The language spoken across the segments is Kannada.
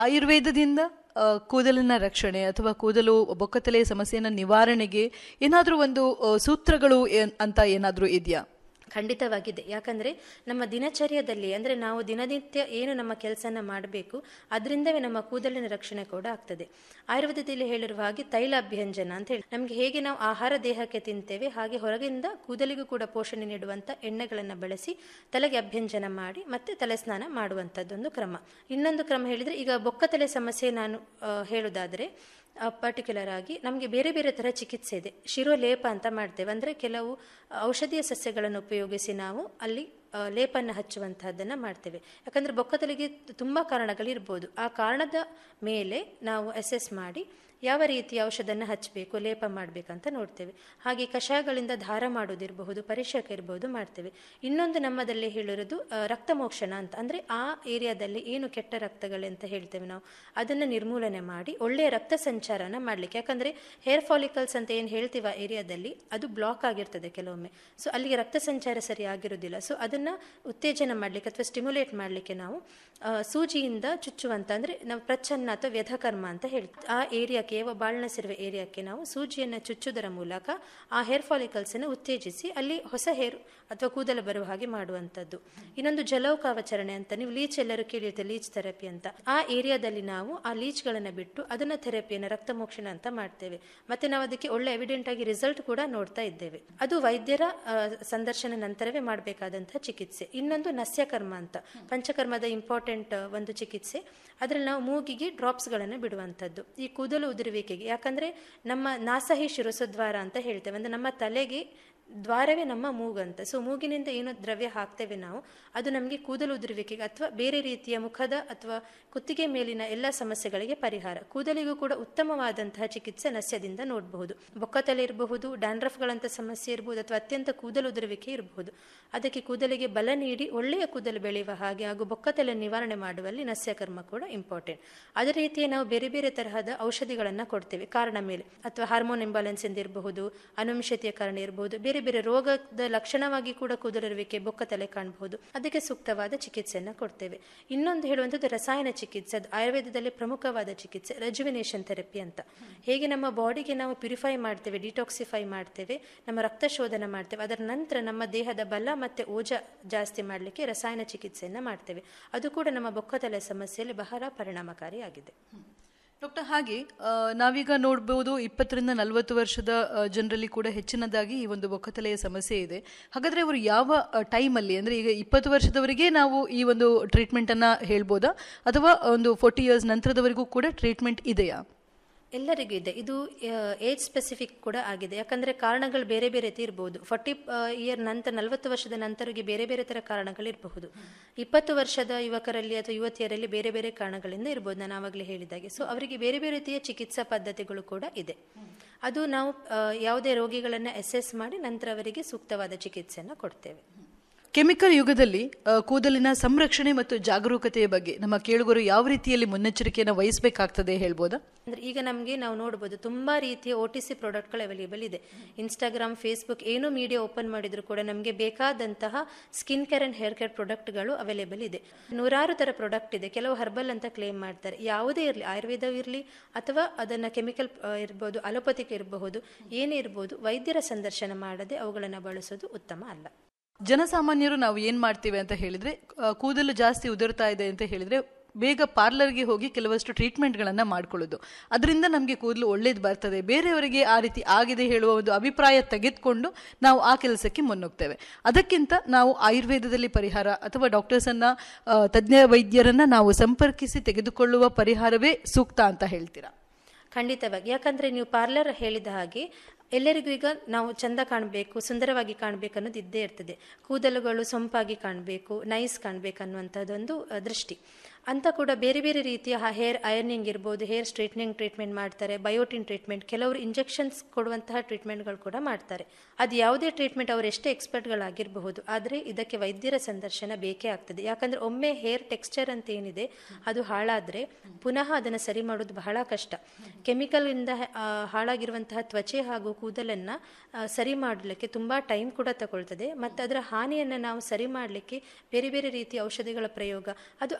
ಆಯುರ್ವೇದದಿಂದ ಆ, ಕೂದಲಿನ ರಕ್ಷಣೆ ಅಥವಾ ಕೂದಲು ಬೊಕ್ಕತಲೆಯ ಸಮಸ್ಯೆನ ನಿವಾರಣೆಗೆ ಏನಾದರೂ ಒಂದು ಆ, ಸೂತ್ರಗಳು ಏನ್- ಅಂತ ಏನಾದರೂ ಇದೆಯಾ ಖಂಡಿತವಾಗಿದೆ ಯಾಕಂದರೆ ನಮ್ಮ ದಿನಚರ್ಯದಲ್ಲಿ ಅಂದರೆ ನಾವು ದಿನನಿತ್ಯ ಏನು ನಮ್ಮ ಕೆಲಸನ ಮಾಡಬೇಕು ಅದರಿಂದವೇ ನಮ್ಮ ಕೂದಲಿನ ರಕ್ಷಣೆ ಕೂಡ ಆಗ್ತದೆ ಆಯುರ್ವೇದದಲ್ಲಿ ಹೇಳಿರುವ ಹಾಗೆ ತೈಲ ಅಭ್ಯಂಜನ ಅಂತ ಹೇಳಿ ನಮಗೆ ಹೇಗೆ ನಾವು ಆಹಾರ ದೇಹಕ್ಕೆ ತಿಂತೇವೆ ಹಾಗೆ ಹೊರಗಿಂದ ಕೂದಲಿಗೂ ಕೂಡ ಪೋಷಣೆ ನೀಡುವಂಥ ಎಣ್ಣೆಗಳನ್ನು ಬಳಸಿ ತಲೆಗೆ ಅಭ್ಯಂಜನ ಮಾಡಿ ಮತ್ತೆ ತಲೆ ಸ್ನಾನ ಮಾಡುವಂಥದ್ದೊಂದು ಕ್ರಮ ಇನ್ನೊಂದು ಕ್ರಮ ಹೇಳಿದರೆ ಈಗ ಬೊಕ್ಕತಲೆ ಸಮಸ್ಯೆ ನಾನು ಆ, ಹೇಳುವುದಾದರೆ ಪರ್ಟಿಕ್ಯುಲರ್ ಆಗಿ ನಮಗೆ ಬೇರೆ ಬೇರೆ ಥರ ಚಿಕಿತ್ಸೆ ಇದೆ ಶಿರೋಲೇಪ ಅಂತ ಮಾಡ್ತೇವೆ ಅಂದರೆ ಕೆಲವು ಔಷಧೀಯ ಸಸ್ಯಗಳನ್ನು ಉಪಯೋಗಿಸಿ ನಾವು ಅಲ್ಲಿ ಆ, ಲೇಪನ ಹಚ್ಚುವಂತಹದ್ದನ್ನು ಮಾಡ್ತೇವೆ ಯಾಕಂದರೆ ಬೊಕ್ಕತಲಿಗೆ ತುಂಬ ಕಾರಣಗಳಿರ್ಬೋದು ಆ ಕಾರಣದ ಮೇಲೆ ನಾವು ಅಸೆಸ್ ಮಾಡಿ ಯಾವ ರೀತಿಯ ಔಷಧನ ಹಚ್ಚಬೇಕು ಲೇಪ ಮಾಡಬೇಕಂತ ನೋಡ್ತೇವೆ ಹಾಗೆ ಕಷಾಯಗಳಿಂದ ಧಾರ ಮಾಡೋದಿರಬಹುದು ಪರಿಶಕ ಇರಬಹುದು ಮಾಡ್ತೇವೆ ಇನ್ನೊಂದು ನಮ್ಮದಲ್ಲಿ ಹೇಳಿರೋದು ಆ, ರಕ್ತಮೋಕ್ಷಣ ಅಂತ ಅಂದರೆ ಆ ಏರಿಯಾದಲ್ಲಿ ಏನು ಕೆಟ್ಟ ರಕ್ತಗಳು ಅಂತ ಹೇಳ್ತೇವೆ ನಾವು ಅದನ್ನು ನಿರ್ಮೂಲನೆ ಮಾಡಿ ಒಳ್ಳೆಯ ರಕ್ತ ಸಂಚಾರನ ಮಾಡಲಿಕ್ಕೆ ಯಾಕಂದರೆ ಹೇರ್ ಫಾಲಿಕಲ್ಸ್ ಅಂತ ಏನು ಹೇಳ್ತೀವಿ ಆ ಏರಿಯಾದಲ್ಲಿ ಅದು ಬ್ಲಾಕ್ ಆಗಿರ್ತದೆ ಕೆಲವೊಮ್ಮೆ ಸೊ ಅಲ್ಲಿಗೆ ರಕ್ತ ಸಂಚಾರ ಸರಿ ಆಗಿರೋದಿಲ್ಲ ಸೊ ಅದನ್ನು ಉತ್ತೇಜನ ಮಾಡಲಿಕ್ಕೆ ಅಥವಾ ಸ್ಟಿಮ್ಯುಲೇಟ್ ಮಾಡಲಿಕ್ಕೆ ನಾವು ಆ, ಸೂಜಿಯಿಂದ ಚುಚ್ಚುವಂತ ಅಂದರೆ ನಾವು ಪ್ರಚ್ಛನ್ನ ಅಥವಾ ವ್ಯಧಕರ್ಮ ಅಂತ ಹೇಳ್ತೀವಿ ಆ ಏರಿಯಾಕ್ಕೆ ಯಾವ ಬಾಳ್ನಸಿರುವ ಏರಿಯಾಕ್ಕೆ ನಾವು ಸೂಜಿಯನ್ನು ಚುಚ್ಚುವುದರ ಮೂಲಕ ಆ ಹೇರ್ ಫಾಲಿಕಲ್ಸನ್ನು ಉತ್ತೇಜಿಸಿ ಅಲ್ಲಿ ಹೊಸ ಹೇರ್ ಅಥವಾ ಕೂದಲು ಬರುವ ಹಾಗೆ ಮಾಡುವಂಥದ್ದು ಇನ್ನೊಂದು ಜಲೌಕಾವಚರಣೆ ಅಂತ ನೀವು ಲೀಚ್ ಎಲ್ಲರೂ ಕೇಳಿರ್ತೀವಿ ಲೀಚ್ ಥೆರಪಿ ಅಂತ ಆ ಏರಿಯಾದಲ್ಲಿ ನಾವು ಆ ಲೀಚ್ಗಳನ್ನು ಬಿಟ್ಟು ಅದನ್ನ ಥೆರಪಿಯನ್ನು ರಕ್ತಮೋಕ್ಷಣ ಅಂತ ಮಾಡ್ತೇವೆ ಮತ್ತೆ ನಾವು ಅದಕ್ಕೆ ಒಳ್ಳೆ ಎವಿಡೆಂಟ್ ಆಗಿ ರಿಸಲ್ಟ್ ಕೂಡ ನೋಡ್ತಾ ಇದ್ದೇವೆ ಅದು ವೈದ್ಯರ ಆ, ಸಂದರ್ಶನ ನಂತರವೇ ಮಾಡಬೇಕಾದಂತಹ ಚಿಕಿತ್ಸೆ ಇನ್ನೊಂದು ನಸ್ಯಕರ್ಮ ಅಂತ ಪಂಚಕರ್ಮದ ಇಂಪಾರ್ಟೆಂಟ್ ಒಂದು ಚಿಕಿತ್ಸೆ ಅದರಲ್ಲಿ ನಾವು ಮೂಗಿಗೆ ಡ್ರಾಪ್ಸ್ಗಳನ್ನು ಬಿಡುವಂಥದ್ದು ಈ ಕೂದಲು ಉದುರುವಿಕೆಗೆ ಯಾಕಂದ್ರೆ ನಮ್ಮ ನಾಸಹಿ ಶಿರಸದ್ವಾರ ಅಂತ ಹೇಳ್ತೇವೆ ಅಂದ್ರೆ ನಮ್ಮ ತಲೆಗೆ ದ್ವಾರವೇ ನಮ್ಮ ಮೂಗಂತ ಸೊ ಮೂಗಿನಿಂದ ಏನು ದ್ರವ್ಯ ಹಾಕ್ತೇವೆ ನಾವು ಅದು ನಮಗೆ ಕೂದಲು ಉದುರುವಿಕೆಗೆ ಅಥವಾ ಬೇರೆ ರೀತಿಯ ಮುಖದ ಅಥವಾ ಕುತ್ತಿಗೆ ಮೇಲಿನ ಎಲ್ಲ ಸಮಸ್ಯೆಗಳಿಗೆ ಪರಿಹಾರ ಕೂದಲಿಗೂ ಕೂಡ ಉತ್ತಮವಾದಂತಹ ಚಿಕಿತ್ಸೆ ನಸ್ಯದಿಂದ ನೋಡಬಹುದು ಬೊಕ್ಕತಲೆ ಇರಬಹುದು ಡ್ಯಾಂಡ್ರಫ್ಗಳಂತ ಸಮಸ್ಯೆ ಇರಬಹುದು ಅಥವಾ ಅತ್ಯಂತ ಕೂದಲು ಉದುರುವಿಕೆ ಇರಬಹುದು ಅದಕ್ಕೆ ಕೂದಲಿಗೆ ಬಲ ನೀಡಿ ಒಳ್ಳೆಯ ಕೂದಲು ಬೆಳೆಯುವ ಹಾಗೆ ಹಾಗೂ ಬೊಕ್ಕತಲೆ ನಿವಾರಣೆ ಮಾಡುವಲ್ಲಿ ನಸ್ಯಕರ್ಮ ಕೂಡ ಇಂಪಾರ್ಟೆಂಟ್ ಅದೇ ರೀತಿಯ ನಾವು ಬೇರೆ ಬೇರೆ ತರಹದ ಔಷಧಿಗಳನ್ನು ಕೊಡ್ತೇವೆ ಕಾರಣ ಮೇಲೆ ಅಥವಾ ಹಾರ್ಮೋನ್ ಇಂಬ್ಯಾಲೆನ್ಸ್ ಇಂದ ಇರಬಹುದು ಅನುಮಿಷತೆಯ ಕಾರಣ ಇರಬಹುದು ಬೇರೆ ಬೇರೆ ರೋಗದ ಲಕ್ಷಣವಾಗಿ ಕೂಡ ಕೂದಲಿರುವಿಕೆ ಬೊಕ್ಕತಲೆ ಕಾಣಬಹುದು ಅದಕ್ಕೆ ಸೂಕ್ತವಾದ ಚಿಕಿತ್ಸೆಯನ್ನು ಕೊಡ್ತೇವೆ ಇನ್ನೊಂದು ಹೇಳುವಂಥದ್ದು ರಸಾಯನ ಚಿಕಿತ್ಸೆ ಅದು ಆಯುರ್ವೇದದಲ್ಲಿ ಪ್ರಮುಖವಾದ ಚಿಕಿತ್ಸೆ ರೆಜುವಿನೇಷನ್ ಥೆರಪಿ ಅಂತ ಹೇಗೆ ನಮ್ಮ ಬಾಡಿಗೆ ನಾವು ಪ್ಯೂರಿಫೈ ಮಾಡ್ತೇವೆ ಡಿಟಾಕ್ಸಿಫೈ ಮಾಡ್ತೇವೆ ನಮ್ಮ ರಕ್ತ ಶೋಧನ ಮಾಡ್ತೇವೆ ಅದರ ನಂತರ ನಮ್ಮ ದೇಹದ ಬಲ ಮತ್ತೆ ಓಜ ಜಾಸ್ತಿ ಮಾಡಲಿಕ್ಕೆ ರಸಾಯನ ಚಿಕಿತ್ಸೆಯನ್ನು ಮಾಡ್ತೇವೆ ಅದು ಕೂಡ ನಮ್ಮ ಬೊಕ್ಕತಲೆ ಸಮಸ್ಯೆಯಲ್ಲಿ ಬಹಳ ಪರಿಣಾಮಕಾರಿಯಾಗಿದೆ ಡಾಕ್ಟರ್ ಹಾಗೆ ಆ, ನಾವೀಗ ನೋಡ್ಬೋದು ಇಪ್ಪತ್ತರಿಂದ ನಲವತ್ತು ವರ್ಷದ ಆ, ಜನರಲ್ಲಿ ಕೂಡ ಹೆಚ್ಚಿನದಾಗಿ ಈ ಒಂದು ಬೊಕ್ಕತಲೆಯ ಸಮಸ್ಯೆ ಇದೆ ಹಾಗಾದ್ರೆ ಅವರು ಯಾವ ಟೈಮಲ್ಲಿ ಅಂದರೆ ಈಗ ಇಪ್ಪತ್ತು ವರ್ಷದವರೆಗೆ ನಾವು ಈ ಒಂದು ಟ್ರೀಟ್ಮೆಂಟನ್ನು ಹೇಳ್ಬೋದಾ ಅಥವಾ ಒಂದು ಫೋರ್ಟಿ ಇಯರ್ಸ್ ನಂತರದವರೆಗೂ ಕೂಡ ಟ್ರೀಟ್ಮೆಂಟ್ ಇದೆಯಾ ಎಲ್ಲರಿಗೂ ಇದೆ ಇದು ಏಜ್ ಸ್ಪೆಸಿಫಿಕ್ ಕೂಡ ಆಗಿದೆ ಯಾಕಂದ್ರೆ ಕಾರಣಗಳು ಬೇರೆ ಬೇರೆ ಇರಬಹುದು ಫಾರ್ಟಿ ಇಯರ್ ನಂತರ ನಲವತ್ತು ವರ್ಷದ ನಂತರಗೆ ಬೇರೆ ಬೇರೆ ತರ ಕಾರಣಗಳಿರಬಹುದು ಇಪ್ಪತ್ತು ವರ್ಷದ ಯುವಕರಲ್ಲಿ ಅಥವಾ ಯುವತಿಯರಲ್ಲಿ ಬೇರೆ ಬೇರೆ ಕಾರಣಗಳಿಂದ ಇರ್ಬೋದು ನಾನು ಆವಾಗಲೇ ಹೇಳಿದಾಗೆ ಸೊ ಅವರಿಗೆ ಬೇರೆ ಬೇರೆ ರೀತಿಯ ಚಿಕಿತ್ಸಾ ಪದ್ಧತಿಗಳು ಕೂಡ ಇದೆ ಅದು ನಾವು ಆ, ಯಾವುದೇ ರೋಗಿಗಳನ್ನು ಅಸೆಸ್ ಮಾಡಿ ನಂತರ ಅವರಿಗೆ ಸೂಕ್ತವಾದ ಚಿಕಿತ್ಸೆಯನ್ನು ಕೊಡ್ತೇವೆ ಕೆಮಿಕಲ್ ಯುಗದಲ್ಲಿ ಆ, ಕೂದಲಿನ ಸಂರಕ್ಷಣೆ ಮತ್ತು ಜಾಗರೂಕತೆಯ ಬಗ್ಗೆ ನಮ್ಮ ಕೇಳುಗರು ಯಾವ ರೀತಿಯಲ್ಲಿ ಮುನ್ನೆಚ್ಚರಿಕೆಯನ್ನು ವಹಿಸಬೇಕಾಗ್ತದೆ ಹೇಳ್ಬೋದಾ ಅಂದ್ರೆ ಈಗ ನಮಗೆ ನಾವು ನೋಡ್ಬೋದು ತುಂಬಾ ರೀತಿಯ ಒ ಟಿ ಸಿ ಪ್ರಾಡಕ್ಟ್ಗಳು ಅವೈಲೇಬಲ್ ಇದೆ ಇನ್ಸ್ಟಾಗ್ರಾಮ್ ಫೇಸ್ಬುಕ್ ಏನು ಮೀಡಿಯಾ ಓಪನ್ ಮಾಡಿದ್ರು ಕೂಡ ನಮಗೆ ಬೇಕಾದಂತಹ skin care and hair care ಪ್ರಾಡಕ್ಟ್ಗಳು ಅವೈಲೇಬಲ್ ಇದೆ ನೂರಾರು ತರ ಪ್ರಾಡಕ್ಟ್ ಇದೆ ಕೆಲವು ಹರ್ಬಲ್ ಅಂತ ಕ್ಲೇಮ್ ಮಾಡ್ತಾರೆ ಯಾವುದೇ ಇರಲಿ ಆಯುರ್ವೇದ ಇರಲಿ ಅಥವಾ ಅದನ್ನ ಕೆಮಿಕಲ್ ಇರ್ಬೋದು ಅಲೋಪತಿಕ್ ಇರಬಹುದು ಏನೇ ಇರ್ಬೋದು ವೈದ್ಯರ ಸಂದರ್ಶನ ಮಾಡದೆ ಅವುಗಳನ್ನು ಬಳಸೋದು ಉತ್ತಮ ಅಲ್ಲ ಜನಸಾಮಾನ್ಯರು ನಾವು ಏನು ಮಾಡ್ತೀವಿ ಅಂತ ಹೇಳಿದ್ರೆ ಆ, ಕೂದಲು ಜಾಸ್ತಿ ಉದುರ್ತಾ ಇದೆ ಅಂತ ಹೇಳಿದ್ರೆ ಬೇಗ ಪಾರ್ಲರ್ಗೆ ಹೋಗಿ ಕೆಲವಷ್ಟು ಟ್ರೀಟ್ಮೆಂಟ್ಗಳನ್ನು ಮಾಡ್ಕೊಳ್ಳೋದು ಅದರಿಂದ ನಮಗೆ ಕೂದಲು ಒಳ್ಳೇದು ಬರ್ತದೆ ಬೇರೆಯವರಿಗೆ ಆ ರೀತಿ ಆಗಿದೆ ಹೇಳುವ ಒಂದು ಅಭಿಪ್ರಾಯ ತೆಗೆದುಕೊಂಡು ನಾವು ಆ ಕೆಲಸಕ್ಕೆ ಮುನ್ನುಗ್ತೇವೆ ಅದಕ್ಕಿಂತ ನಾವು ಆಯುರ್ವೇದದಲ್ಲಿ ಪರಿಹಾರ ಅಥವಾ ಡಾಕ್ಟರ್ಸನ್ನು ತಜ್ಞ ವೈದ್ಯರನ್ನು ನಾವು ಸಂಪರ್ಕಿಸಿ ತೆಗೆದುಕೊಳ್ಳುವ ಪರಿಹಾರವೇ ಸೂಕ್ತ ಅಂತ ಹೇಳ್ತೀರಾ ಖಂಡಿತವಾಗಿ ಯಾಕಂದ್ರೆ ನೀವು ಪಾರ್ಲರ್ ಹೇಳಿದ ಹಾಗೆ ಎಲ್ಲರಿಗೂ ಈಗ ನಾವು ಚಂದ ಕಾಣಬೇಕು ಸುಂದರವಾಗಿ ಕಾಣಬೇಕು ಅನ್ನೋದು ಇದ್ದೇ ಇರ್ತದೆ ಕೂದಲುಗಳು ಸೊಂಪಾಗಿ ಕಾಣಬೇಕು ನೈಸ್ ಕಾಣಬೇಕು ಅನ್ನುವಂಥದ್ದೊಂದು ಅ, ದೃಷ್ಟಿ ಅಂತ ಕೂಡ ಬೇರೆ ಬೇರೆ ರೀತಿಯ ಹೇರ್ ಅಯರ್ನಿಂಗ್ ಇರ್ಬೋದು ಹೇರ್ ಸ್ಟ್ರೈಟ್ನಿಂಗ್ ಟ್ರೀಟ್ಮೆಂಟ್ ಮಾಡ್ತಾರೆ ಬಯೋಟಿನ್ ಟ್ರೀಟ್ಮೆಂಟ್ ಕೆಲವರು ಇಂಜೆಕ್ಷನ್ಸ್ ಕೊಡುವಂತಹ ಟ್ರೀಟ್ಮೆಂಟ್ಗಳು ಕೂಡ ಮಾಡ್ತಾರೆ ಅದು ಯಾವುದೇ ಟ್ರೀಟ್ಮೆಂಟ್ ಅವರು ಎಷ್ಟೇ ಎಕ್ಸ್ಪರ್ಟ್ಗಳಾಗಿರಬಹುದು ಆದರೆ ಇದಕ್ಕೆ ವೈದ್ಯರ ಸಂದರ್ಶನ ಬೇಕೇ ಆಗ್ತದೆ ಯಾಕಂದ್ರೆ ಒಮ್ಮೆ ಹೇರ್ ಟೆಕ್ಸ್ಚರ್ ಅಂತ ಏನಿದೆ ಅದು ಹಾಳಾದ್ರೆ ಪುನಃ ಅದನ್ನು ಸರಿ ಮಾಡೋದು ಬಹಳ ಕಷ್ಟ ಕೆಮಿಕಲ್ ಇಂದ ಆ, ಹಾಳಾಗಿರುವಂತಹ ತ್ವಚೆ ಹಾಗೂ ಕೂದಲನ್ನ ಆ, ಸರಿ ಮಾಡಲಿಕ್ಕೆ ತುಂಬಾ ಟೈಮ್ ಕೂಡ ತಗೊಳ್ತದೆ ಮತ್ತು ಅದರ ಹಾನಿಯನ್ನು ನಾವು ಸರಿ ಮಾಡಲಿಕ್ಕೆ ಬೇರೆ ಬೇರೆ ರೀತಿಯ ಔಷಧಿಗಳ ಪ್ರಯೋಗ ಅದು ಅಗತ್ಯ ಅಂತ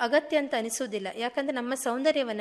ಅಂತ ಅನಿಸುವುದಿಲ್ಲ ಯಾಕಂದ್ರೆ ನಮ್ಮ ಸೌಂದರ್ಯವನ್ನು